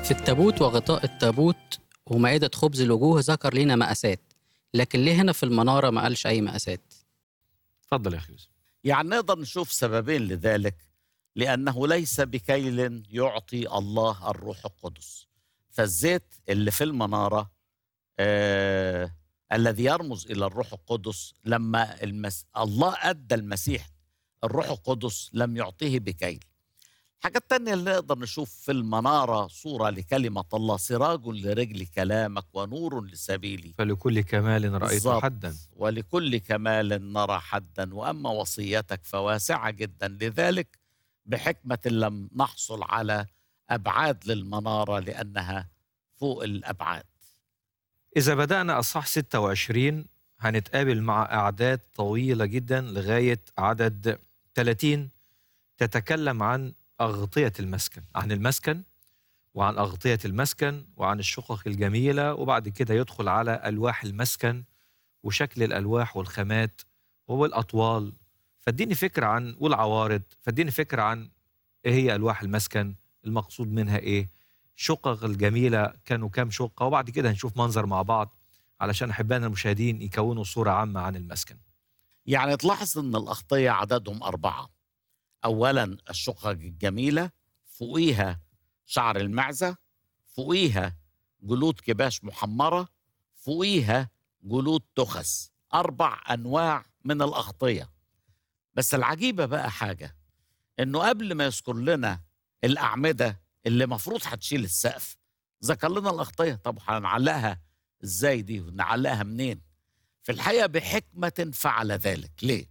في التابوت وغطاء التابوت ومائدة خبز الوجوه ذكر لنا مقاسات لكن ليه هنا في المنارة ما قالش أي مقاسات اتفضل يا اخي يوسف يعني نقدر نشوف سببين لذلك لأنه ليس بكيل يعطي الله الروح القدس فالزيت اللي في المنارة آه الذي يرمز إلى الروح القدس لما المس... الله أدى المسيح الروح القدس لم يعطيه بكيل الحاجة التانية اللي نقدر نشوف في المنارة صورة لكلمة الله سراج لرجل كلامك ونور لسبيلي فلكل كمال رأيت بالظبط. حدا ولكل كمال نرى حدا واما وصيتك فواسعه جدا لذلك بحكمه لم نحصل على ابعاد للمناره لانها فوق الابعاد إذا بدأنا أصح 26 هنتقابل مع أعداد طويلة جدا لغاية عدد 30 تتكلم عن أغطية المسكن عن المسكن وعن أغطية المسكن وعن الشقق الجميلة وبعد كده يدخل على ألواح المسكن وشكل الألواح والخامات والأطوال فاديني فكرة عن والعوارض فاديني فكرة عن إيه هي ألواح المسكن المقصود منها إيه الشقق الجميلة كانوا كام شقة وبعد كده هنشوف منظر مع بعض علشان أحبائنا المشاهدين يكونوا صورة عامة عن المسكن يعني تلاحظ ان الاغطيه عددهم اربعه اولا الشقق الجميله فوقيها شعر المعزه فوقيها جلود كباش محمره فوقيها جلود تخس اربع انواع من الاغطيه بس العجيبه بقى حاجه انه قبل ما يذكر لنا الاعمده اللي مفروض هتشيل السقف ذكر لنا الاغطيه طب هنعلقها ازاي دي ونعلقها منين في الحقيقه بحكمه فعل ذلك ليه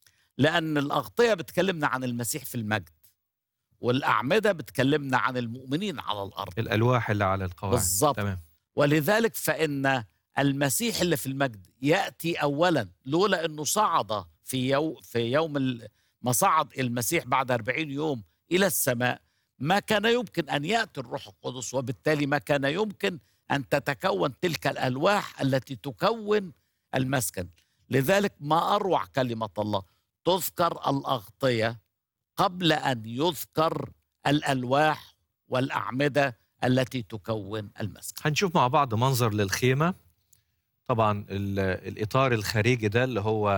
لان الاغطيه بتكلمنا عن المسيح في المجد والاعمده بتكلمنا عن المؤمنين على الارض الألواح اللي على القواعد بالظبط. تمام ولذلك فإن المسيح اللي في المجد يأتي أولا لولا أنه صعد في يوم في يوم ال- ما صعد المسيح بعد 40 يوم إلى السماء ما كان يمكن أن يأتي الروح القدس وبالتالي ما كان يمكن أن تتكون تلك الألواح التي تكون المسكن لذلك ما أروع كلمة الله تذكر الأغطية قبل أن يذكر الألواح والأعمدة التي تكون المسكن هنشوف مع بعض منظر للخيمة طبعا ال- الإطار الخارجي ده اللي هو